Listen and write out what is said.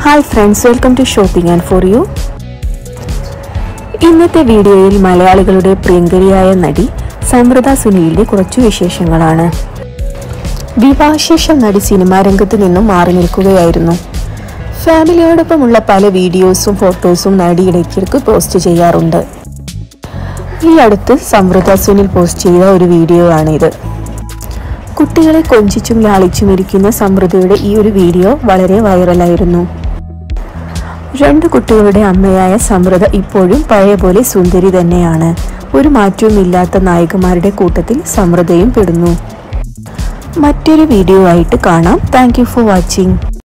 hi friends welcome to shopping and for you ഇന്നത്തെ വീഡിയോയിൽ മലയാളികളുടെ പ്രിയങ്കരിയായ നടി സമൃദ്ധ സുനിലിന്റെ കുറച്ചു വിശേഷങ്ങളാണ് വിവാഹശേഷം നടി സിനിമാ രംഗത്ത് നിന്നും മാറി നിൽക്കുകയായിരുന്നു ഫാമിലിയോടൊപ്പമുള്ള പല വീഡിയോസും ഫോട്ടോസും നടി ഇടയ്ക്കിടയ്ക്ക് പോസ്റ്റ് ചെയ്യാറുണ്ട് ഈ അടുത്ത് സമൃദ്ധ സുനിൽ പോസ്റ്റ് ചെയ്ത ഒരു വീഡിയോ ആണിത് കുട്ടികളെ കൊഞ്ചിച്ചും ലാളിച്ചും ഇരിക്കുന്ന സമൃദ്ധയുടെ ഈ ഒരു വീഡിയോ വളരെ വൈറലായിരുന്നു രണ്ട് കുട്ടികളുടെ അമ്മയായ സമൃദ്ധ ഇപ്പോഴും പഴയ പോലെ സുന്ദരി തന്നെയാണ് ഒരു മാറ്റവുമില്ലാത്ത നായികമാരുടെ കൂട്ടത്തിൽ സമൃദ്ധയും പെടുന്നു മറ്റൊരു വീഡിയോ ആയിട്ട് കാണാം താങ്ക് ഫോർ വാച്ചിങ്